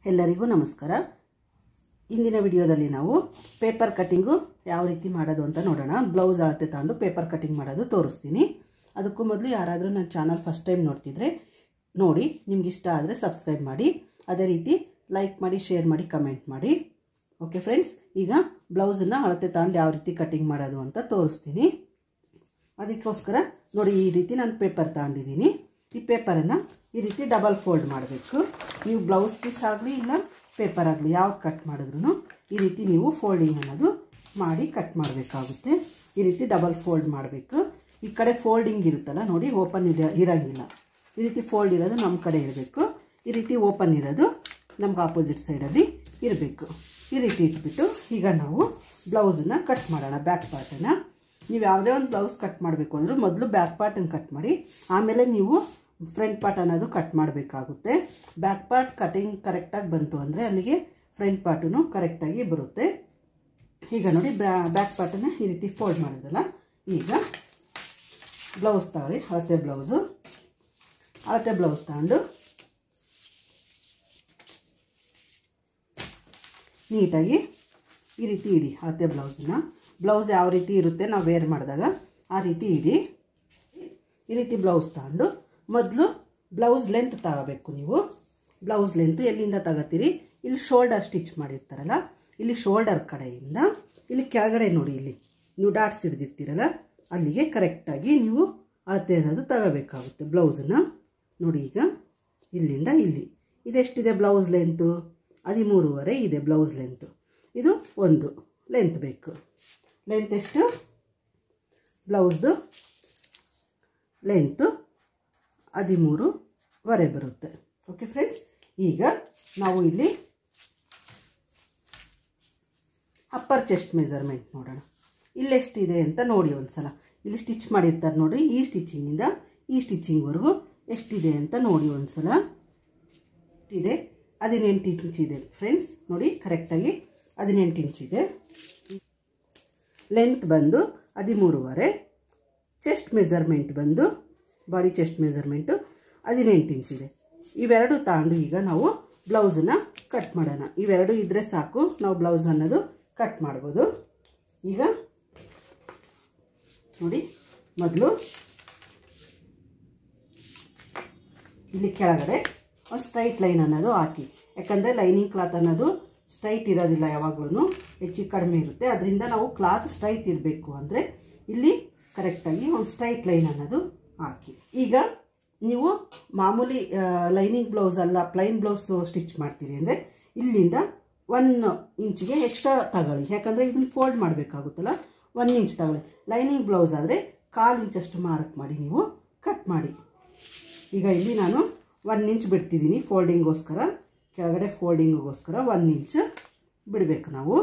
ಎಲ್ಲರಿಗೂ ನಮಸ್ಕಾರ ಇಂದಿನ ವಿಡಿಯೋದಲ್ಲಿ ನಾವು ಪೇಪರ್ ಕಟ್ಟಿಂಗು ಯಾವ ರೀತಿ ಮಾಡೋದು ಅಂತ ನೋಡೋಣ ಬ್ಲೌಸ್ ಅಳತೆ ತಗೊಂಡು ಪೇಪರ್ ಕಟ್ಟಿಂಗ್ ಮಾಡೋದು ತೋರಿಸ್ತೀನಿ ಅದಕ್ಕೂ ಮೊದಲು ಯಾರಾದರೂ ನನ್ನ ಚಾನಲ್ ಫಸ್ಟ್ ಟೈಮ್ ನೋಡ್ತಿದ್ರೆ ನೋಡಿ ನಿಮ್ಗೆ ಇಷ್ಟ ಆದರೆ ಸಬ್ಸ್ಕ್ರೈಬ್ ಮಾಡಿ ಅದೇ ರೀತಿ ಲೈಕ್ ಮಾಡಿ ಶೇರ್ ಮಾಡಿ ಕಮೆಂಟ್ ಮಾಡಿ ಓಕೆ ಫ್ರೆಂಡ್ಸ್ ಈಗ ಬ್ಲೌಸನ್ನು ಅಳತೆ ತಗೊಂಡು ಯಾವ ರೀತಿ ಕಟ್ಟಿಂಗ್ ಮಾಡೋದು ಅಂತ ತೋರಿಸ್ತೀನಿ ಅದಕ್ಕೋಸ್ಕರ ನೋಡಿ ಈ ರೀತಿ ನಾನು ಪೇಪರ್ ತಗೊಂಡಿದ್ದೀನಿ ಈ ಪೇಪರನ್ನು ಈ ರೀತಿ ಡಬಲ್ ಫೋಲ್ಡ್ ಮಾಡಬೇಕು ನೀವು ಬ್ಲೌಸ್ ಪೀಸ್ ಆಗಲಿ ಇಲ್ಲ ಪೇಪರ್ ಆಗಲಿ ಯಾವ್ದು ಕಟ್ ಮಾಡಿದ್ರು ಈ ರೀತಿ ನೀವು ಫೋಲ್ಡಿಂಗ್ ಅನ್ನೋದು ಮಾಡಿ ಕಟ್ ಮಾಡಬೇಕಾಗುತ್ತೆ ಈ ರೀತಿ ಡಬಲ್ ಫೋಲ್ಡ್ ಮಾಡಬೇಕು ಈ ಕಡೆ ಫೋಲ್ಡಿಂಗ್ ಇರುತ್ತಲ್ಲ ನೋಡಿ ಓಪನ್ ಇರ ಇರೋಂಗಿಲ್ಲ ಈ ರೀತಿ ಫೋಲ್ಡ್ ಇರೋದು ನಮ್ಮ ಕಡೆ ಇರಬೇಕು ಈ ರೀತಿ ಓಪನ್ ಇರೋದು ನಮ್ಗೆ ಆಪೋಸಿಟ್ ಸೈಡಲ್ಲಿ ಇರಬೇಕು ಈ ರೀತಿ ಇಟ್ಬಿಟ್ಟು ಈಗ ನಾವು ಬ್ಲೌಸನ್ನು ಕಟ್ ಮಾಡೋಣ ಬ್ಯಾಕ್ ಪಾರ್ಟನ್ನು ನೀವು ಯಾವುದೇ ಒಂದು ಬ್ಲೌಸ್ ಕಟ್ ಮಾಡಬೇಕು ಅಂದರೂ ಮೊದಲು ಬ್ಯಾಕ್ ಪಾರ್ಟನ್ನು ಕಟ್ ಮಾಡಿ ಆಮೇಲೆ ನೀವು ಫ್ರಂಟ್ ಪಾರ್ಟ್ ಅನ್ನೋದು ಕಟ್ ಮಾಡಬೇಕಾಗುತ್ತೆ ಬ್ಯಾಕ್ ಪಾರ್ಟ್ ಕಟಿಂಗ್ ಕರೆಕ್ಟಾಗಿ ಬಂತು ಅಂದರೆ ಅಲ್ಲಿಗೆ ಫ್ರಂಟ್ ಪಾರ್ಟೂ ಕರೆಕ್ಟಾಗಿ ಬರುತ್ತೆ ಈಗ ನೋಡಿ ಬ್ಯಾಕ್ ಪಾರ್ಟನ್ನು ಈ ರೀತಿ ಫೋಲ್ಡ್ ಮಾಡಿದ್ರಲ್ಲ ಈಗ ಬ್ಲೌಸ್ ತಗೊಳ್ಳಿ ಅಳತೆ ಬ್ಲೌಸು ಅಳತೆ ಬ್ಲೌಸ್ ತಗೊಂಡು ನೀಟಾಗಿ ಈ ರೀತಿ ಇಡಿ ಅಳತೆ ಬ್ಲೌಸನ್ನ ಬ್ಲೌಸ್ ಯಾವ ರೀತಿ ಇರುತ್ತೆ ನಾವು ವೇರ್ ಮಾಡಿದಾಗ ಆ ರೀತಿ ಇಡಿ ಈ ರೀತಿ ಬ್ಲೌಸ್ ತಗೊಂಡು ಮೊದಲು ಬ್ಲೌಸ್ ಲೆಂತ್ ತಗೋಬೇಕು ನೀವು ಬ್ಲೌಸ್ ಲೆಂತ್ ಎಲ್ಲಿಂದ ತಗೋತೀರಿ ಇಲ್ಲಿ ಶೋಲ್ಡರ್ ಸ್ಟಿಚ್ ಮಾಡಿರ್ತಾರಲ್ಲ ಇಲ್ಲಿ ಶೋಲ್ಡರ್ ಕಡೆಯಿಂದ ಇಲ್ಲಿ ಕೆಳಗಡೆ ನೋಡಿ ಇಲ್ಲಿ ನೀವು ಡಾಟ್ಸ್ ಹಿಡ್ದಿರ್ತೀರಲ್ಲ ಅಲ್ಲಿಗೆ ಕರೆಕ್ಟಾಗಿ ನೀವು ಅಳತೆ ಅನ್ನೋದು ತಗೋಬೇಕಾಗುತ್ತೆ ಬ್ಲೌಸನ್ನ ನೋಡಿ ಈಗ ಇಲ್ಲಿಂದ ಇಲ್ಲಿ ಇದೆಷ್ಟಿದೆ ಬ್ಲೌಸ್ ಲೆಂತು ಹದಿಮೂರುವರೆ ಇದೆ ಬ್ಲೌಸ್ ಲೆಂತು ಇದು ಒಂದು ಲೆಂತ್ ಬೇಕು ಲೆಂತ್ ಎಷ್ಟು ಬ್ಲೌಸ್ದು ಲೆಂತು ಹದಿಮೂರುವರೆ ಬರುತ್ತೆ ಓಕೆ ಫ್ರೆಂಡ್ಸ್ ಈಗ ನಾವು ಇಲ್ಲಿ ಅಪ್ಪರ್ ಚೆಸ್ಟ್ ಮೆಜರ್ಮೆಂಟ್ ನೋಡೋಣ ಇಲ್ಲೆಷ್ಟಿದೆ ಅಂತ ನೋಡಿ ಒಂದು ಸಲ ಇಲ್ಲಿ ಸ್ಟಿಚ್ ಮಾಡಿರ್ತಾರೆ ನೋಡಿ ಈ ಸ್ಟಿಚಿಂಗಿಂದ ಈ ಸ್ಟಿಚಿಂಗ್ವರೆಗೂ ಎಷ್ಟಿದೆ ಅಂತ ನೋಡಿ ಒಂದು ಸಲ ಇದೆ ಹದಿನೆಂಟು ಇಂಚ್ ಇದೆ ಫ್ರೆಂಡ್ಸ್ ನೋಡಿ ಕರೆಕ್ಟಾಗಿ ಹದಿನೆಂಟು ಇಂಚ್ ಇದೆ ಲೆಂತ್ ಬಂದು ಹದಿಮೂರುವರೆ ಚೆಸ್ಟ್ ಮೆಜರ್ಮೆಂಟ್ ಬಂದು ಬಾಡಿ ಚೆಸ್ಟ್ ಮೆಜರ್ಮೆಂಟು ಹದಿನೆಂಟು ಇಂಚ್ ಇದೆ ಇವೆರಡು ತಗೊಂಡು ಈಗ ನಾವು ಬ್ಲೌಸನ್ನ ಕಟ್ ಮಾಡೋಣ ಇವೆರಡು ಇದ್ದರೆ ಸಾಕು ನಾವು ಬ್ಲೌಸ್ ಅನ್ನೋದು ಕಟ್ ಮಾಡ್ಬೋದು ಈಗ ನೋಡಿ ಮೊದಲು ಇಲ್ಲಿ ಕೆಳಗಡೆ ಒಂದು ಸ್ಟ್ರೈಟ್ ಲೈನ್ ಅನ್ನೋದು ಹಾಕಿ ಯಾಕಂದರೆ ಲೈನಿಂಗ್ ಕ್ಲಾತ್ ಅನ್ನೋದು ಸ್ಟ್ರೈಟ್ ಇರೋದಿಲ್ಲ ಯಾವಾಗಲೂ ಹೆಚ್ಚು ಕಡಿಮೆ ಇರುತ್ತೆ ಅದರಿಂದ ನಾವು ಕ್ಲಾತ್ ಸ್ಟ್ರೈಟ್ ಇರಬೇಕು ಅಂದರೆ ಇಲ್ಲಿ ಕರೆಕ್ಟಾಗಿ ಒಂದು ಸ್ಟ್ರೈಟ್ ಲೈನ್ ಅನ್ನೋದು ಹಾಕಿ ಈಗ ನೀವು ಮಾಮೂಲಿ ಲೈನಿಂಗ್ ಬ್ಲೌಸ್ ಅಲ್ಲ ಪ್ಲೈನ್ ಬ್ಲೌಸ್ ಸ್ಟಿಚ್ ಮಾಡ್ತೀರಿ ಅಂದರೆ ಇಲ್ಲಿಂದ ಒನ್ ಇಂಚಿಗೆ ಎಕ್ಸ್ಟ್ರಾ ತಗೊಳ್ಳಿ ಯಾಕಂದರೆ ಇದನ್ನು ಫೋಲ್ಡ್ ಮಾಡಬೇಕಾಗುತ್ತಲ್ಲ ಒನ್ ಇಂಚ್ ತಗೊಳ್ಳಿ ಲೈನಿಂಗ್ ಬ್ಲೌಸ್ ಆದರೆ ಕಾಲು ಇಂಚಷ್ಟು ಮಾರ್ಕ್ ಮಾಡಿ ನೀವು ಕಟ್ ಮಾಡಿ ಈಗ ಇಲ್ಲಿ ನಾನು ಒನ್ ಇಂಚ್ ಬಿಡ್ತಿದ್ದೀನಿ ಫೋಲ್ಡಿಂಗೋಸ್ಕರ ಕೆಳಗಡೆ ಫೋಲ್ಡಿಂಗಿಗೋಸ್ಕರ ಒನ್ ಇಂಚ್ ಬಿಡಬೇಕು ನಾವು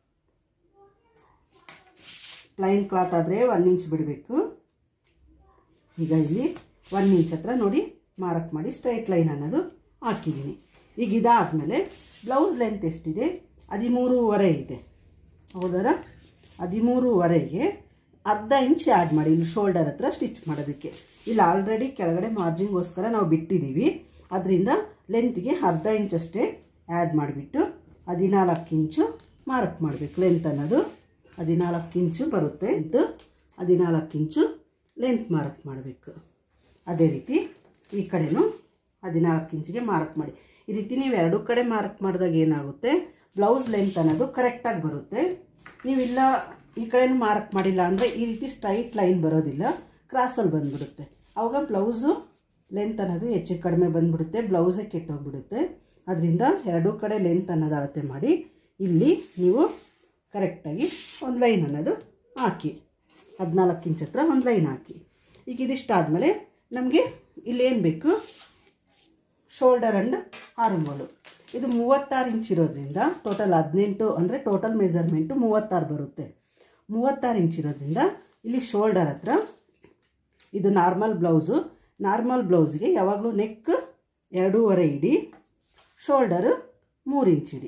ಪ್ಲೈನ್ ಕ್ಲಾತ್ ಆದರೆ ಒನ್ ಇಂಚ್ ಬಿಡಬೇಕು ಈಗ ಇಲ್ಲಿ ಒನ್ ಇಂಚ್ ಹತ್ರ ನೋಡಿ ಮಾರ್ಕ್ ಮಾಡಿ ಸ್ಟ್ರೈಟ್ ಲೈನ್ ಅನ್ನೋದು ಹಾಕಿದ್ದೀನಿ ಈಗ ಇದಾದಮೇಲೆ ಬ್ಲೌಸ್ ಲೆಂತ್ ಎಷ್ಟಿದೆ ಹದಿಮೂರುವರೆ ಇದೆ ಹೌದರ ಹದಿಮೂರುವರೆಗೆ ಅರ್ಧ ಇಂಚ್ ಆ್ಯಡ್ ಮಾಡಿ ಇಲ್ಲಿ ಶೋಲ್ಡರ್ ಹತ್ರ ಸ್ಟಿಚ್ ಮಾಡೋದಕ್ಕೆ ಇಲ್ಲಿ ಆಲ್ರೆಡಿ ಕೆಳಗಡೆ ಮಾರ್ಜಿನ್ಗೋಸ್ಕರ ನಾವು ಬಿಟ್ಟಿದ್ದೀವಿ ಅದರಿಂದ ಲೆಂತ್ಗೆ ಅರ್ಧ ಇಂಚಷ್ಟೇ ಆ್ಯಡ್ ಮಾಡಿಬಿಟ್ಟು ಹದಿನಾಲ್ಕು ಇಂಚು ಮಾರ್ಕ್ ಮಾಡಬೇಕು ಲೆಂತ್ ಅನ್ನೋದು ಹದಿನಾಲ್ಕು ಇಂಚು ಬರುತ್ತೆ ಇದು ಹದಿನಾಲ್ಕು ಇಂಚು ಲೆಂತ್ ಮಾರ್ಕ್ ಮಾಡಬೇಕು ಅದೇ ರೀತಿ ಈ ಕಡೆನೂ ಹದಿನಾಲ್ಕು ಇಂಚಿಗೆ ಮಾರ್ಕ್ ಮಾಡಿ ಈ ರೀತಿ ನೀವು ಎರಡು ಕಡೆ ಮಾರ್ಕ್ ಮಾಡಿದಾಗ ಏನಾಗುತ್ತೆ ಬ್ಲೌಸ್ ಲೆಂತ್ ಅನ್ನೋದು ಕರೆಕ್ಟಾಗಿ ಬರುತ್ತೆ ನೀವಿಲ್ಲ ಈ ಕಡೆನೂ ಮಾರ್ಕ್ ಮಾಡಿಲ್ಲ ಅಂದರೆ ಈ ರೀತಿ ಸ್ಟ್ರೈಟ್ ಲೈನ್ ಬರೋದಿಲ್ಲ ಕ್ರಾಸಲ್ಲಿ ಬಂದ್ಬಿಡುತ್ತೆ ಅವಾಗ ಬ್ಲೌಸು ಲೆಂತ್ ಅನ್ನೋದು ಹೆಚ್ಚು ಕಡಿಮೆ ಬಂದ್ಬಿಡುತ್ತೆ ಬ್ಲೌಸೇ ಕೆಟ್ಟೋಗ್ಬಿಡುತ್ತೆ ಅದರಿಂದ ಎರಡೂ ಕಡೆ ಲೆಂತ್ ಅನ್ನೋದು ಅಳತೆ ಮಾಡಿ ಇಲ್ಲಿ ನೀವು ಕರೆಕ್ಟಾಗಿ ಒಂದು ಲೈನ್ ಅನ್ನೋದು ಹಾಕಿ ಹದಿನಾಲ್ಕು ಇಂಚ್ ಹತ್ರ ಒಂದು ಲೈನ್ ಹಾಕಿ ಈಗ ಇದಿಷ್ಟಾದಮೇಲೆ ನಮಗೆ ಇಲ್ಲೇನು ಬೇಕು ಶೋಲ್ಡರ್ ಆ್ಯಂಡ್ ಆರ್ಮ್ಗಳು ಇದು ಮೂವತ್ತಾರು ಇಂಚ್ ಇರೋದ್ರಿಂದ ಟೋಟಲ್ ಹದಿನೆಂಟು ಅಂದರೆ ಟೋಟಲ್ ಮೆಜರ್ಮೆಂಟು ಮೂವತ್ತಾರು ಬರುತ್ತೆ ಮೂವತ್ತಾರು ಇಂಚ್ ಇರೋದ್ರಿಂದ ಇಲ್ಲಿ ಶೋಲ್ಡರ್ ಹತ್ರ ಇದು ನಾರ್ಮಲ್ ಬ್ಲೌಸು ನಾರ್ಮಲ್ ಬ್ಲೌಸ್ಗೆ ಯಾವಾಗಲೂ ನೆಕ್ ಎರಡೂವರೆ ಇಡಿ ಶೋಲ್ಡರು ಮೂರು ಇಂಚ್ ಇಡಿ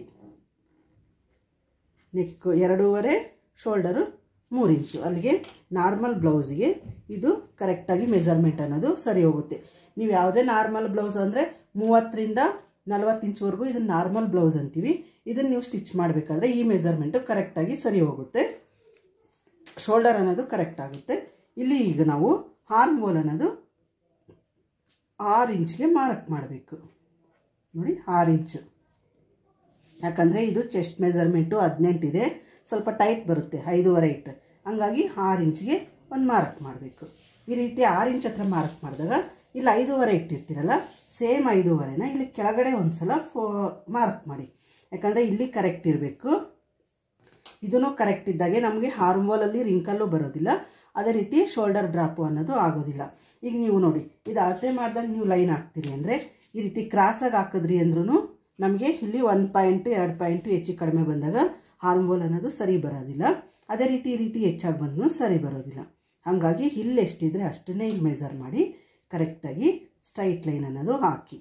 ನೆಕ್ ಎರಡೂವರೆ ಶೋಲ್ಡರು ಮೂರು ಇಂಚು ಅಲ್ಲಿಗೆ ನಾರ್ಮಲ್ ಬ್ಲೌಸ್ಗೆ ಇದು ಕರೆಕ್ಟಾಗಿ ಮೆಜರ್ಮೆಂಟ್ ಅನ್ನೋದು ಸರಿ ಹೋಗುತ್ತೆ ನೀವು ಯಾವುದೇ ನಾರ್ಮಲ್ ಬ್ಲೌಸ್ ಅಂದರೆ ಮೂವತ್ತರಿಂದ ನಲ್ವತ್ತು ಇಂಚ್ವರೆಗೂ ಇದನ್ನು ನಾರ್ಮಲ್ ಬ್ಲೌಸ್ ಅಂತೀವಿ ಇದನ್ನು ನೀವು ಸ್ಟಿಚ್ ಮಾಡಬೇಕಾದ್ರೆ ಈ ಮೆಜರ್ಮೆಂಟು ಕರೆಕ್ಟಾಗಿ ಸರಿ ಹೋಗುತ್ತೆ ಶೋಲ್ಡರ್ ಅನ್ನೋದು ಕರೆಕ್ಟ್ ಆಗುತ್ತೆ ಇಲ್ಲಿ ಈಗ ನಾವು ಹಾರ್ಮ್ ಹೋಲ್ ಅನ್ನೋದು ಆರು ಇಂಚ್ಗೆ ಮಾರ್ಕ್ ಮಾಡಬೇಕು ನೋಡಿ ಆರು ಇಂಚು ಯಾಕಂದರೆ ಇದು ಚೆಸ್ಟ್ ಮೆಜರ್ಮೆಂಟು ಹದಿನೆಂಟಿದೆ ಸ್ವಲ್ಪ ಟೈಟ್ ಬರುತ್ತೆ ಐದೂವರೆ ಇಟ್ಟು ಹಂಗಾಗಿ ಆರು ಇಂಚ್ಗೆ ಒಂದು ಮಾರ್ಕ್ ಮಾಡಬೇಕು ಈ ರೀತಿ ಆರು ಇಂಚ್ ಹತ್ರ ಮಾರ್ಕ್ ಮಾಡಿದಾಗ ಇಲ್ಲಿ ಐದೂವರೆ ಇಟ್ಟಿರ್ತೀರಲ್ಲ ಸೇಮ್ ಐದೂವರೆನ ಇಲ್ಲಿ ಕೆಳಗಡೆ ಒಂದು ಸಲ ಫೋ ಮಾರ್ಕ್ ಮಾಡಿ ಯಾಕಂದರೆ ಇಲ್ಲಿ ಕರೆಕ್ಟ್ ಇರಬೇಕು ಇದೂ ಕರೆಕ್ಟ್ ಇದ್ದಾಗೆ ನಮಗೆ ಹಾರ್ಮೋಲಲ್ಲಿ ರಿಂಕಲ್ಲು ಬರೋದಿಲ್ಲ ಅದೇ ರೀತಿ ಶೋಲ್ಡರ್ ಡ್ರಾಪು ಅನ್ನೋದು ಆಗೋದಿಲ್ಲ ಈಗ ನೀವು ನೋಡಿ ಇದು ಅಳತೆ ಮಾಡಿದಾಗ ನೀವು ಲೈನ್ ಹಾಕ್ತೀರಿ ಅಂದರೆ ಈ ರೀತಿ ಕ್ರಾಸಾಗಿ ಹಾಕಿದ್ರಿ ಅಂದ್ರೂ ನಮಗೆ ಇಲ್ಲಿ ಒಂದು ಪಾಯಿಂಟು ಎರಡು ಪಾಯಿಂಟು ಹೆಚ್ಚು ಕಡಿಮೆ ಬಂದಾಗ ಹಾರ್ಮೋಲ್ ಅನ್ನೋದು ಸರಿ ಬರೋದಿಲ್ಲ ಅದೇ ರೀತಿ ಈ ರೀತಿ ಹೆಚ್ಚಾಗಿ ಬಂದರೂ ಸರಿ ಬರೋದಿಲ್ಲ ಹಾಗಾಗಿ ಇಲ್ಲಿ ಎಷ್ಟಿದ್ರೆ ಅಷ್ಟನ್ನೇ ಇಲ್ಲಿ ಮೆಜರ್ ಮಾಡಿ ಕರೆಕ್ಟಾಗಿ ಸ್ಟ್ರೈಟ್ ಲೈನ್ ಅನ್ನೋದು ಹಾಕಿ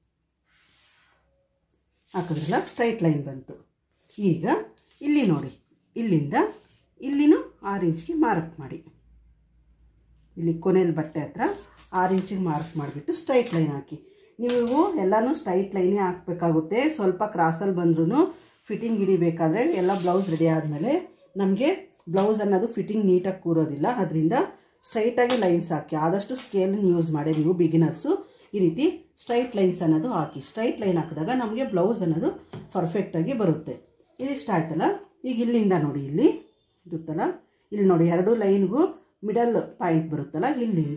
ಹಾಕಿದ್ರಲ್ಲ ಸ್ಟ್ರೈಟ್ ಲೈನ್ ಬಂತು ಈಗ ಇಲ್ಲಿ ನೋಡಿ ಇಲ್ಲಿಂದ ಇಲ್ಲಿನೂ ಆರು ಇಂಚ್ಗೆ ಮಾರ್ಕ್ ಮಾಡಿ ಇಲ್ಲಿ ಕೊನೆಯಲ್ಲಿ ಬಟ್ಟೆ ಹತ್ರ ಆರು ಇಂಚಿಗೆ ಮಾರ್ಕ್ ಮಾಡಿಬಿಟ್ಟು ಸ್ಟ್ರೈಟ್ ಲೈನ್ ಹಾಕಿ ನೀವು ಎಲ್ಲನೂ ಸ್ಟ್ರೈಟ್ ಲೈನೇ ಹಾಕಬೇಕಾಗುತ್ತೆ ಸ್ವಲ್ಪ ಕ್ರಾಸಲ್ಲಿ ಬಂದ್ರೂ ಫಿಟ್ಟಿಂಗ್ ಹಿಡಿಬೇಕಾದ್ರೆ ಎಲ್ಲ ಬ್ಲೌಸ್ ರೆಡಿ ಆದಮೇಲೆ ನಮಗೆ ಬ್ಲೌಸ್ ಅನ್ನೋದು ಫಿಟ್ಟಿಂಗ್ ನೀಟಾಗಿ ಕೂರೋದಿಲ್ಲ ಅದರಿಂದ ಸ್ಟ್ರೈಟಾಗಿ ಲೈನ್ಸ್ ಹಾಕಿ ಆದಷ್ಟು ಸ್ಕೇಲನ್ನು ಯೂಸ್ ಮಾಡಿ ನೀವು ಬಿಗಿನರ್ಸು ಈ ರೀತಿ ಸ್ಟ್ರೈಟ್ ಲೈನ್ಸ್ ಅನ್ನೋದು ಹಾಕಿ ಸ್ಟ್ರೈಟ್ ಲೈನ್ ಹಾಕಿದಾಗ ನಮಗೆ ಬ್ಲೌಸ್ ಅನ್ನೋದು ಪರ್ಫೆಕ್ಟಾಗಿ ಬರುತ್ತೆ ಇದಿಷ್ಟ ಆಯ್ತಲ್ಲ ಈಗ ಇಲ್ಲಿಂದ ನೋಡಿ ಇಲ್ಲಿ ಇರುತ್ತಲ್ಲ ಇಲ್ಲಿ ನೋಡಿ ಎರಡು ಲೈನ್ಗೂ ಮಿಡಲ್ ಪಾಯಿಂಟ್ ಬರುತ್ತಲ್ಲ ಇಲ್ಲಿಂದ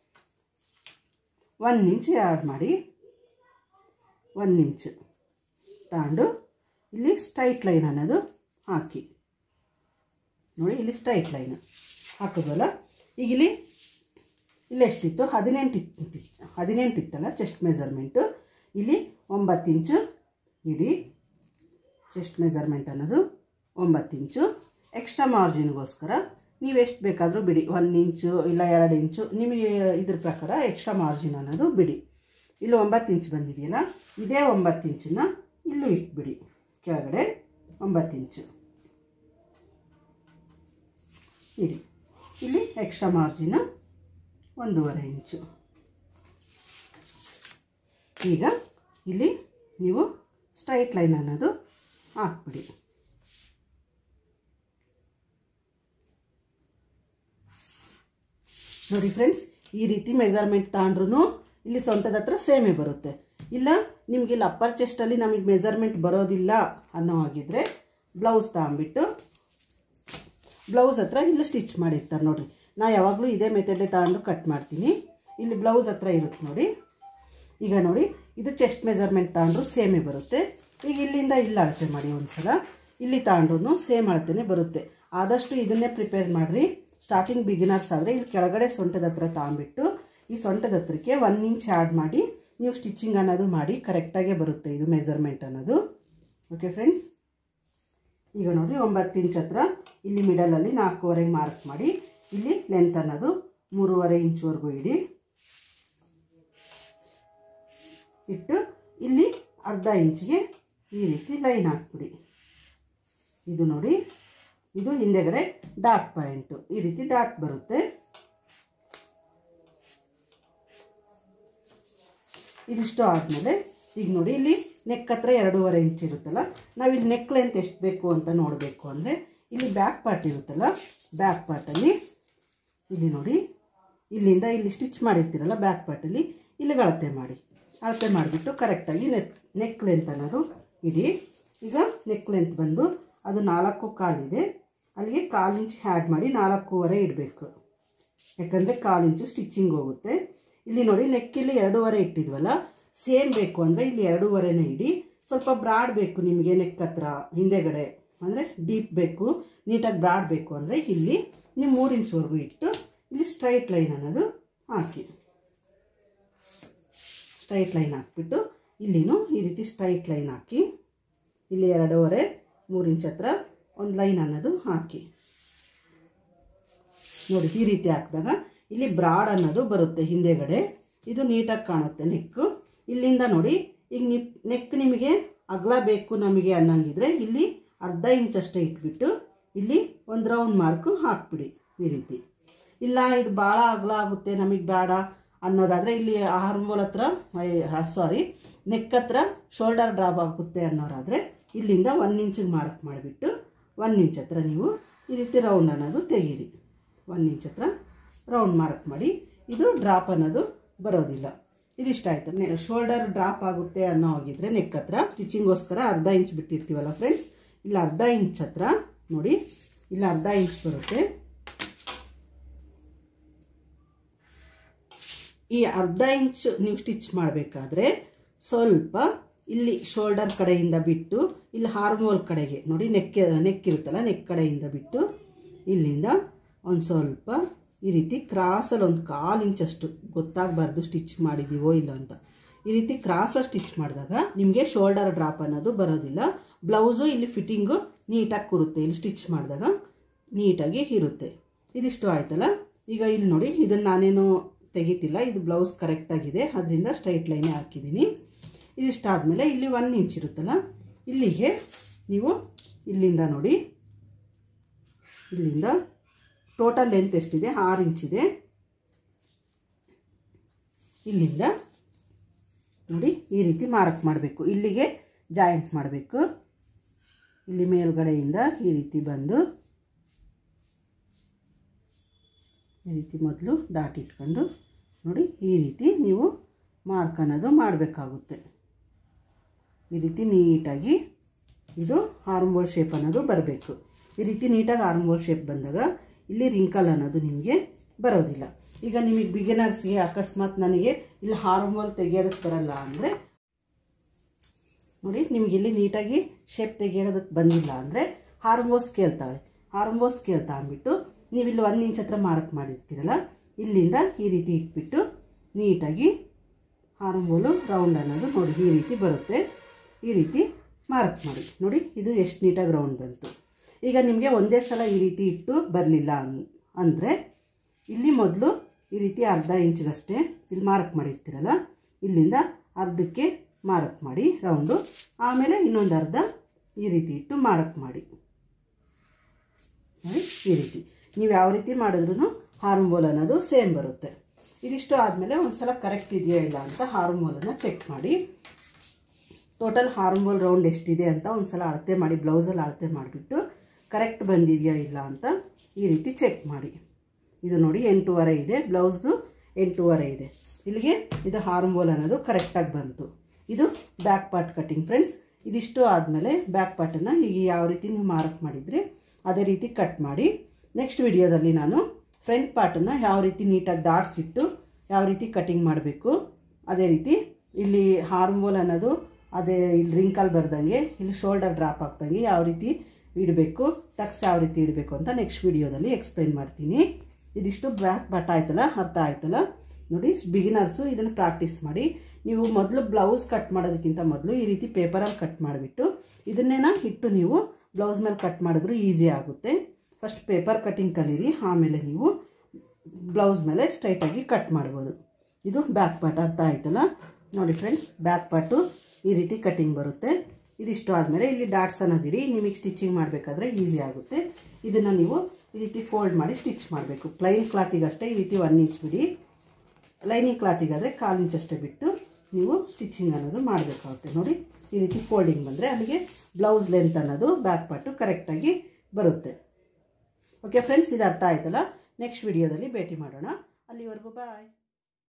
ಒಂದು ಇಂಚ್ ಆ್ಯಡ್ ಮಾಡಿ ಒಂದು ಇಂಚ್ ತಗೊಂಡು ಇಲ್ಲಿ ಸ್ಟ್ರೈಟ್ ಲೈನ್ ಅನ್ನೋದು ಹಾಕಿ ನೋಡಿ ಇಲ್ಲಿ ಸ್ಟ್ರೈಟ್ ಲೈನ್ ಹಾಕಿದ್ವಲ್ಲ ಈಗ ಇಲ್ಲಿ ಇಲ್ಲಿ ಎಷ್ಟಿತ್ತು ಹದಿನೆಂಟು ಇತ್ತು ಹದಿನೆಂಟು ಇತ್ತಲ್ಲ ಚೆಸ್ಟ್ ಮೆಜರ್ಮೆಂಟು ಇಲ್ಲಿ ಒಂಬತ್ತು ಇಂಚು ಇಡಿ ಚೆಸ್ಟ್ ಮೆಜರ್ಮೆಂಟ್ ಅನ್ನೋದು ಒಂಬತ್ತು ಇಂಚು ಎಕ್ಸ್ಟ್ರಾ ಮಾರ್ಜಿನ್ಗೋಸ್ಕರ ನೀವು ಎಷ್ಟು ಬೇಕಾದರೂ ಬಿಡಿ ಒಂದು ಇಂಚು ಇಲ್ಲ ಎರಡು ಇಂಚು ನಿಮಗೆ ಇದ್ರ ಪ್ರಕಾರ ಎಕ್ಸ್ಟ್ರಾ ಮಾರ್ಜಿನ್ ಅನ್ನೋದು ಬಿಡಿ ಇಲ್ಲಿ ಒಂಬತ್ತು ಇಂಚ್ ಬಂದಿದೆಯಲ್ಲ ಇದೇ ಒಂಬತ್ತು ಇಂಚನ್ನ ಇಲ್ಲೂ ಇಟ್ಬಿಡಿ ಕೆಳಗಡೆ ಒಂಬತ್ತು ಇಂಚು ಇಡಿ ಇಲ್ಲಿ ಎಕ್ಸ್ಟ್ರಾ ಮಾರ್ಜಿನ್ ಒಂದೂವರೆ ಇಂಚು ಈಗ ಇಲ್ಲಿ ನೀವು ಸ್ಟ್ರೈಟ್ ಲೈನ್ ಅನ್ನೋದು ಹಾಕ್ಬಿಡಿ ನೋಡಿ ಫ್ರೆಂಡ್ಸ್ ಈ ರೀತಿ ಮೆಜರ್ಮೆಂಟ್ ತಗೊಂಡ್ರು ಇಲ್ಲಿ ಸೊಂಟದ ಹತ್ರ ಸೇಮೇ ಬರುತ್ತೆ ಇಲ್ಲ ನಿಮಗೆ ಇಲ್ಲಿ ಅಪ್ಪರ್ ಚೆಸ್ಟಲ್ಲಿ ನಮಗೆ ಮೆಜರ್ಮೆಂಟ್ ಬರೋದಿಲ್ಲ ಅನ್ನೋ ಹಾಗಿದ್ರೆ ಬ್ಲೌಸ್ ತಗೊಂಬಿಟ್ಟು ಬ್ಲೌಸ್ ಹತ್ರ ಇಲ್ಲಿ ಸ್ಟಿಚ್ ಮಾಡಿರ್ತಾರೆ ನೋಡಿರಿ ನಾ ಯಾವಾಗಲೂ ಇದೇ ಮೆಥಡೇ ತಗೊಂಡು ಕಟ್ ಮಾಡ್ತೀನಿ ಇಲ್ಲಿ ಬ್ಲೌಸ್ ಹತ್ರ ಇರುತ್ತೆ ನೋಡಿ ಈಗ ನೋಡಿ ಇದು ಚೆಸ್ಟ್ ಮೆಜರ್ಮೆಂಟ್ ತಗೊಂಡ್ರು ಸೇಮೇ ಬರುತ್ತೆ ಈಗ ಇಲ್ಲಿಂದ ಇಲ್ಲಿ ಅಳತೆ ಮಾಡಿ ಒಂದು ಸಲ ಇಲ್ಲಿ ತಗೊಂಡ್ರು ಸೇಮ್ ಅಳತೆನೇ ಬರುತ್ತೆ ಆದಷ್ಟು ಇದನ್ನೇ ಪ್ರಿಪೇರ್ ಮಾಡಿರಿ ಸ್ಟಾರ್ಟಿಂಗ್ ಬಿಗಿನರ್ಸ್ ಆದರೆ ಇಲ್ಲಿ ಕೆಳಗಡೆ ಸೊಂಟದ ಹತ್ರ ತಗೊಂಬಿಟ್ಟು ಈ ಸೊಂಟದ ಹತ್ರಕ್ಕೆ ಒನ್ ಇಂಚ್ ಆ್ಯಡ್ ಮಾಡಿ ನೀವು ಸ್ಟಿಚಿಂಗ್ ಅನ್ನೋದು ಮಾಡಿ ಕರೆಕ್ಟಾಗೇ ಬರುತ್ತೆ ಇದು ಮೆಜರ್ಮೆಂಟ್ ಅನ್ನೋದು ಓಕೆ ಫ್ರೆಂಡ್ಸ್ ಈಗ ನೋಡಿ ಒಂಬತ್ತು ಇಂಚ್ ಹತ್ರ ಇಲ್ಲಿ ಮಿಡಲಲ್ಲಿ ನಾಲ್ಕೂವರೆಗೆ ಮಾರ್ಕ್ ಮಾಡಿ ಇಲ್ಲಿ ಲೆಂತ್ ಅನ್ನೋದು ಮೂರುವರೆ ಇಂಚ್ವರೆಗೂ ಇಡಿ ಇಟ್ಟು ಇಲ್ಲಿ ಅರ್ಧ ಇಂಚಿಗೆ ಈ ರೀತಿ ಲೈನ್ ಹಾಕ್ಬಿಡಿ ಇದು ನೋಡಿ ಇದು ಹಿಂದೆಗಡೆ ಡಾಟ್ ಪಾಯಿಂಟು ಈ ರೀತಿ ಡಾಟ್ ಬರುತ್ತೆ ಇದಿಷ್ಟು ಆದಮೇಲೆ ಈಗ ನೋಡಿ ಇಲ್ಲಿ ನೆಕ್ ಹತ್ರ ಎರಡೂವರೆ ಇಂಚ್ ಇರುತ್ತಲ್ಲ ನಾವು ಇಲ್ಲಿ ನೆಕ್ ಲೆಂತ್ ಎಷ್ಟು ಬೇಕು ಅಂತ ನೋಡಬೇಕು ಅಂದರೆ ಇಲ್ಲಿ ಬ್ಯಾಕ್ ಪಾರ್ಟ್ ಇರುತ್ತಲ್ಲ ಬ್ಯಾಕ್ ಪಾರ್ಟಲ್ಲಿ ಇಲ್ಲಿ ನೋಡಿ ಇಲ್ಲಿಂದ ಇಲ್ಲಿ ಸ್ಟಿಚ್ ಮಾಡಿರ್ತೀರಲ್ಲ ಬ್ಯಾಕ್ ಪಾರ್ಟಲ್ಲಿ ಇಲ್ಲಿಗೆ ಅಳತೆ ಮಾಡಿ ಅಳತೆ ಮಾಡಿಬಿಟ್ಟು ಕರೆಕ್ಟಾಗಿ ನೆಕ್ ನೆಕ್ ಲೆಂತ್ ಅನ್ನೋದು ಇಡಿ ಈಗ ನೆಕ್ ಲೆಂತ್ ಬಂದು ಅದು ನಾಲ್ಕು ಕಾಲಿದೆ ಅಲ್ಲಿಗೆ ಕಾಲು ಇಂಚ್ ಹ್ಯಾಡ್ ಮಾಡಿ ನಾಲ್ಕೂವರೆ ಇಡಬೇಕು ಯಾಕಂದರೆ ಕಾಲು ಇಂಚು ಸ್ಟಿಚಿಂಗ್ ಹೋಗುತ್ತೆ ಇಲ್ಲಿ ನೋಡಿ ನೆಕ್ಕಿಲ್ಲಿ ಎರಡೂವರೆ ಇಟ್ಟಿದ್ವಲ್ಲ ಸೇಮ್ ಬೇಕು ಅಂದರೆ ಇಲ್ಲಿ ಎರಡೂವರೆನೇ ಇಡಿ ಸ್ವಲ್ಪ ಬ್ರಾಡ್ ಬೇಕು ನಿಮಗೆ ನೆಕ್ ಹತ್ರ ಹಿಂದೆಗಡೆ ಅಂದರೆ ಡೀಪ್ ಬೇಕು ನೀಟಾಗಿ ಬ್ರಾಡ್ ಬೇಕು ಅಂದರೆ ಇಲ್ಲಿ ನೀವು ಮೂರು ಇಂಚ್ವರೆಗೂ ಇಟ್ಟು ಇಲ್ಲಿ ಸ್ಟ್ರೈಟ್ ಲೈನ್ ಅನ್ನೋದು ಹಾಕಿ ಸ್ಟ್ರೈಟ್ ಲೈನ್ ಹಾಕ್ಬಿಟ್ಟು ಇಲ್ಲಿನೂ ಈ ರೀತಿ ಸ್ಟ್ರೈಟ್ ಲೈನ್ ಹಾಕಿ ಇಲ್ಲಿ ಎರಡೂವರೆ ಮೂರು ಇಂಚ್ ಹತ್ರ ಒಂದು ಲೈನ್ ಅನ್ನೋದು ಹಾಕಿ ನೋಡಿ ಈ ರೀತಿ ಹಾಕಿದಾಗ ಇಲ್ಲಿ ಬ್ರಾಡ್ ಅನ್ನೋದು ಬರುತ್ತೆ ಹಿಂದೆಗಡೆ ಇದು ನೀಟಾಗಿ ಕಾಣುತ್ತೆ ನೆಕ್ಕು ಇಲ್ಲಿಂದ ನೋಡಿ ಈಗ ನಿ ನೆಕ್ ನಿಮಗೆ ಅಗಲ ಬೇಕು ನಮಗೆ ಅನ್ನಂಗಿದ್ರೆ ಇಲ್ಲಿ ಅರ್ಧ ಇಂಚಷ್ಟೇ ಇಟ್ಬಿಟ್ಟು ಇಲ್ಲಿ ಒಂದು ರೌಂಡ್ ಮಾರ್ಕು ಹಾಕ್ಬಿಡಿ ಈ ರೀತಿ ಇಲ್ಲ ಇದು ಭಾಳ ಅಗಲ ಆಗುತ್ತೆ ನಮಗೆ ಬೇಡ ಅನ್ನೋದಾದರೆ ಇಲ್ಲಿ ಹಾರ್ಮೋಲ್ ಹತ್ರ ಸಾರಿ ನೆಕ್ ಹತ್ರ ಶೋಲ್ಡರ್ ಡ್ರಾಪ್ ಆಗುತ್ತೆ ಅನ್ನೋರಾದರೆ ಇಲ್ಲಿಂದ ಒಂದು ಇಂಚಿಗೆ ಮಾರ್ಕ್ ಮಾಡಿಬಿಟ್ಟು ಒಂದು ಇಂಚ್ ಹತ್ರ ನೀವು ಈ ರೀತಿ ರೌಂಡ್ ಅನ್ನೋದು ತೆಗೀರಿ ಒಂದು ಇಂಚ್ ಹತ್ರ ರೌಂಡ್ ಮಾರ್ಕ್ ಮಾಡಿ ಇದು ಡ್ರಾಪ್ ಅನ್ನೋದು ಬರೋದಿಲ್ಲ ಇದಿಷ್ಟ ಆಯ್ತು ನೆ ಶೋಲ್ಡರ್ ಡ್ರಾಪ್ ಆಗುತ್ತೆ ಅನ್ನೋ ಹೋಗಿದ್ರೆ ನೆಕ್ ಹತ್ರ ಸ್ಟಿಚಿಂಗೋಸ್ಕರ ಅರ್ಧ ಇಂಚ್ ಬಿಟ್ಟಿರ್ತೀವಲ್ಲ ಫ್ರೆಂಡ್ಸ್ ಇಲ್ಲ ಅರ್ಧ ಇಂಚ್ ಹತ್ರ ನೋಡಿ ಇಲ್ಲ ಅರ್ಧ ಇಂಚ್ ಬರುತ್ತೆ ಈ ಅರ್ಧ ಇಂಚ್ ನೀವು ಸ್ಟಿಚ್ ಮಾಡಬೇಕಾದ್ರೆ ಸ್ವಲ್ಪ ಇಲ್ಲಿ ಶೋಲ್ಡರ್ ಕಡೆಯಿಂದ ಬಿಟ್ಟು ಇಲ್ಲಿ ಹಾರ್ಮೋಲ್ ಕಡೆಗೆ ನೋಡಿ ನೆಕ್ ನೆಕ್ ಇರುತ್ತಲ್ಲ ನೆಕ್ ಕಡೆಯಿಂದ ಬಿಟ್ಟು ಇಲ್ಲಿಂದ ಒಂದು ಸ್ವಲ್ಪ ಈ ರೀತಿ ಕ್ರಾಸಲ್ಲಿ ಒಂದು ಕಾಲು ಇಂಚಷ್ಟು ಗೊತ್ತಾಗಬಾರ್ದು ಸ್ಟಿಚ್ ಮಾಡಿದ್ದೀವೋ ಇಲ್ಲ ಅಂತ ಈ ರೀತಿ ಕ್ರಾಸಲ್ಲಿ ಸ್ಟಿಚ್ ಮಾಡಿದಾಗ ನಿಮಗೆ ಶೋಲ್ಡರ್ ಡ್ರಾಪ್ ಅನ್ನೋದು ಬರೋದಿಲ್ಲ ಬ್ಲೌಸು ಇಲ್ಲಿ ಫಿಟ್ಟಿಂಗು ನೀಟಾಗಿ ಕೂರುತ್ತೆ ಇಲ್ಲಿ ಸ್ಟಿಚ್ ಮಾಡಿದಾಗ ನೀಟಾಗಿ ಇರುತ್ತೆ ಇದಿಷ್ಟು ಆಯ್ತಲ್ಲ ಈಗ ಇಲ್ಲಿ ನೋಡಿ ಇದನ್ನು ನಾನೇನು ತೆಗಿತಿಲ್ಲ ಇದು ಬ್ಲೌಸ್ ಕರೆಕ್ಟಾಗಿದೆ ಅದರಿಂದ ಸ್ಟ್ರೈಟ್ ಲೈನೇ ಹಾಕಿದ್ದೀನಿ ಇದಿಷ್ಟಾದಮೇಲೆ ಇಲ್ಲಿ ಒನ್ ಇಂಚ್ ಇರುತ್ತಲ್ಲ ಇಲ್ಲಿಗೆ ನೀವು ಇಲ್ಲಿಂದ ನೋಡಿ ಇಲ್ಲಿಂದ ಟೋಟಲ್ ಲೆಂತ್ ಎಷ್ಟಿದೆ ಆರು ಇಂಚಿದೆ ಇಲ್ಲಿಂದ ನೋಡಿ ಈ ರೀತಿ ಮಾರ್ಕ್ ಮಾಡಬೇಕು ಇಲ್ಲಿಗೆ ಜಾಯಿಂಟ್ ಮಾಡಬೇಕು ಇಲ್ಲಿ ಮೇಲ್ಗಡೆಯಿಂದ ಈ ರೀತಿ ಬಂದು ಈ ರೀತಿ ಮೊದಲು ಡಾಟ್ ಇಟ್ಕೊಂಡು ನೋಡಿ ಈ ರೀತಿ ನೀವು ಮಾರ್ಕ್ ಅನ್ನೋದು ಮಾಡಬೇಕಾಗುತ್ತೆ ಈ ರೀತಿ ನೀಟಾಗಿ ಇದು ಆರ್ಮ್ಬೋಲ್ ಶೇಪ್ ಅನ್ನೋದು ಬರಬೇಕು ಈ ರೀತಿ ನೀಟಾಗಿ ಆರ್ಮ್ಬೋಲ್ ಶೇಪ್ ಬಂದಾಗ ಇಲ್ಲಿ ರಿಂಕಲ್ ಅನ್ನೋದು ನಿಮಗೆ ಬರೋದಿಲ್ಲ ಈಗ ನಿಮಗೆ ಬಿಗಿನರ್ಸ್ಗೆ ಅಕಸ್ಮಾತ್ ನನಗೆ ಇಲ್ಲಿ ಹಾರ್ಮೋಲ್ ತೆಗಿಯೋದಕ್ಕೆ ಬರಲ್ಲ ಅಂದರೆ ನೋಡಿ ನಿಮ್ಗೆ ಇಲ್ಲಿ ನೀಟಾಗಿ ಶೇಪ್ ತೆಗಿಯೋದಕ್ಕೆ ಬಂದಿಲ್ಲ ಅಂದರೆ ಹಾರ್ಮೋಸ್ ಕೇಳ್ತಾವೆ ಹಾರ್ಮೋಸ್ ಕೇಳ್ತಾ ಅಂದ್ಬಿಟ್ಟು ನೀವು ಇಲ್ಲಿ ಒಂದು ಇಂಚ್ ಹತ್ರ ಮಾರ್ಕ್ ಮಾಡಿರ್ತೀರಲ್ಲ ಇಲ್ಲಿಂದ ಈ ರೀತಿ ಇಟ್ಬಿಟ್ಟು ನೀಟಾಗಿ ಹಾರ್ಮೋಲು ರೌಂಡ್ ಅನ್ನೋದು ನೋಡಿ ಈ ರೀತಿ ಬರುತ್ತೆ ಈ ರೀತಿ ಮಾರ್ಕ್ ಮಾಡಿ ನೋಡಿ ಇದು ಎಷ್ಟು ನೀಟಾಗಿ ರೌಂಡ್ ಬಂತು ಈಗ ನಿಮಗೆ ಒಂದೇ ಸಲ ಈ ರೀತಿ ಇಟ್ಟು ಬರಲಿಲ್ಲ ಅನ್ ಅಂದರೆ ಇಲ್ಲಿ ಮೊದಲು ಈ ರೀತಿ ಅರ್ಧ ಇಂಚ್ಗಷ್ಟೇ ಇಲ್ಲಿ ಮಾರ್ಕ್ ಮಾಡಿರ್ತೀರಲ್ಲ ಇಲ್ಲಿಂದ ಅರ್ಧಕ್ಕೆ ಮಾರ್ಕ್ ಮಾಡಿ ರೌಂಡು ಆಮೇಲೆ ಇನ್ನೊಂದು ಅರ್ಧ ಈ ರೀತಿ ಇಟ್ಟು ಮಾರ್ಕ್ ಮಾಡಿ ನೋಡಿ ಈ ರೀತಿ ನೀವು ಯಾವ ರೀತಿ ಮಾಡಿದ್ರೂ ಹಾರ್ಮೋಲ್ ಅನ್ನೋದು ಸೇಮ್ ಬರುತ್ತೆ ಇದಿಷ್ಟು ಆದಮೇಲೆ ಒಂದು ಸಲ ಕರೆಕ್ಟ್ ಇದೆಯಾ ಇಲ್ಲ ಅಂತ ಹಾರ್ಮೋಲನ್ನು ಚೆಕ್ ಮಾಡಿ ಟೋಟಲ್ ಹಾರ್ಮೋಲ್ ರೌಂಡ್ ಎಷ್ಟಿದೆ ಅಂತ ಒಂದು ಸಲ ಅಳತೆ ಮಾಡಿ ಬ್ಲೌಸಲ್ಲಿ ಅಳತೆ ಮಾಡಿಬಿಟ್ಟು ಕರೆಕ್ಟ್ ಬಂದಿದೆಯಾ ಇಲ್ಲ ಅಂತ ಈ ರೀತಿ ಚೆಕ್ ಮಾಡಿ ಇದು ನೋಡಿ ಎಂಟೂವರೆ ಇದೆ ಬ್ಲೌಸ್ದು ಎಂಟೂವರೆ ಇದೆ ಇಲ್ಲಿಗೆ ಇದು ಹಾರ್ಮೋಲ್ ಅನ್ನೋದು ಕರೆಕ್ಟಾಗಿ ಬಂತು ಇದು ಬ್ಯಾಕ್ ಪಾರ್ಟ್ ಕಟ್ಟಿಂಗ್ ಫ್ರೆಂಡ್ಸ್ ಇದಿಷ್ಟು ಆದಮೇಲೆ ಬ್ಯಾಕ್ ಪಾರ್ಟನ್ನು ಈಗ ಯಾವ ರೀತಿ ನೀವು ಮಾರ್ಕ್ ಮಾಡಿದರೆ ಅದೇ ರೀತಿ ಕಟ್ ಮಾಡಿ ನೆಕ್ಸ್ಟ್ ವಿಡಿಯೋದಲ್ಲಿ ನಾನು ಫ್ರಂಟ್ ಪಾರ್ಟನ್ನು ಯಾವ ರೀತಿ ನೀಟಾಗಿ ಡಾಟ್ಸ್ ಇಟ್ಟು ಯಾವ ರೀತಿ ಕಟಿಂಗ್ ಮಾಡಬೇಕು ಅದೇ ರೀತಿ ಇಲ್ಲಿ ಹಾರ್ಮೋಲ್ ಅನ್ನೋದು ಅದೇ ಇಲ್ಲಿ ರಿಂಕಲ್ ಬರ್ದಂಗೆ ಇಲ್ಲಿ ಶೋಲ್ಡರ್ ಡ್ರಾಪ್ ಆಗ್ದಂಗೆ ಯಾವ ರೀತಿ ಇಡಬೇಕು ಟಕ್ಸ್ ಯಾವ ರೀತಿ ಇಡಬೇಕು ಅಂತ ನೆಕ್ಸ್ಟ್ ವಿಡಿಯೋದಲ್ಲಿ ಎಕ್ಸ್ಪ್ಲೈನ್ ಮಾಡ್ತೀನಿ ಇದಿಷ್ಟು ಬ್ಯಾಕ್ ಬಟ್ ಆಯ್ತಲ್ಲ ಅರ್ಥ ಆಯ್ತಲ್ಲ ನೋಡಿ ಬಿಗಿನರ್ಸು ಇದನ್ನು ಪ್ರಾಕ್ಟೀಸ್ ಮಾಡಿ ನೀವು ಮೊದಲು ಬ್ಲೌಸ್ ಕಟ್ ಮಾಡೋದಕ್ಕಿಂತ ಮೊದಲು ಈ ರೀತಿ ಪೇಪರಲ್ಲಿ ಕಟ್ ಮಾಡಿಬಿಟ್ಟು ಇದನ್ನೇನ ಇಟ್ಟು ನೀವು ಬ್ಲೌಸ್ ಮೇಲೆ ಕಟ್ ಮಾಡಿದ್ರು ಈಸಿ ಆಗುತ್ತೆ ಫಸ್ಟ್ ಪೇಪರ್ ಕಟಿಂಗ್ ಕಲೀರಿ ಆಮೇಲೆ ನೀವು ಬ್ಲೌಸ್ ಮೇಲೆ ಸ್ಟ್ರೈಟಾಗಿ ಕಟ್ ಮಾಡ್ಬೋದು ಇದು ಬ್ಯಾಕ್ ಪಾರ್ಟ್ ಅರ್ಥ ಆಯ್ತಲ್ಲ ನೋಡಿ ಫ್ರೆಂಡ್ಸ್ ಬ್ಯಾಕ್ ಪಾರ್ಟು ಈ ರೀತಿ ಕಟಿಂಗ್ ಬರುತ್ತೆ ಇದಿಷ್ಟು ಆದಮೇಲೆ ಇಲ್ಲಿ ಡಾಟ್ಸ್ ಅನ್ನೋದಿಡಿ ನಿಮಗೆ ಸ್ಟಿಚಿಂಗ್ ಮಾಡಬೇಕಾದ್ರೆ ಈಸಿ ಆಗುತ್ತೆ ಇದನ್ನು ನೀವು ಈ ರೀತಿ ಫೋಲ್ಡ್ ಮಾಡಿ ಸ್ಟಿಚ್ ಮಾಡಬೇಕು ಪ್ಲೈನ್ ಕ್ಲಾತಿಗಷ್ಟೇ ಈ ರೀತಿ ಒನ್ ಇಂಚ್ ಬಿಡಿ ಲೈನಿಂಗ್ ಕ್ಲಾತಿಗಾದರೆ ಕಾಲು ಇಂಚ್ ಅಷ್ಟೇ ಬಿಟ್ಟು ನೀವು ಸ್ಟಿಚಿಂಗ್ ಅನ್ನೋದು ಮಾಡಬೇಕಾಗುತ್ತೆ ನೋಡಿ ಈ ರೀತಿ ಫೋಲ್ಡಿಂಗ್ ಬಂದರೆ ಅಲ್ಲಿಗೆ ಬ್ಲೌಸ್ ಲೆಂತ್ ಅನ್ನೋದು ಬ್ಯಾಕ್ ಪಾರ್ಟು ಕರೆಕ್ಟಾಗಿ ಬರುತ್ತೆ ಓಕೆ ಫ್ರೆಂಡ್ಸ್ ಇದು ಅರ್ಥ ಆಯ್ತಲ್ಲ ನೆಕ್ಸ್ಟ್ ವಿಡಿಯೋದಲ್ಲಿ ಭೇಟಿ ಮಾಡೋಣ ಅಲ್ಲಿವರೆಗೂ ಬಾಯ್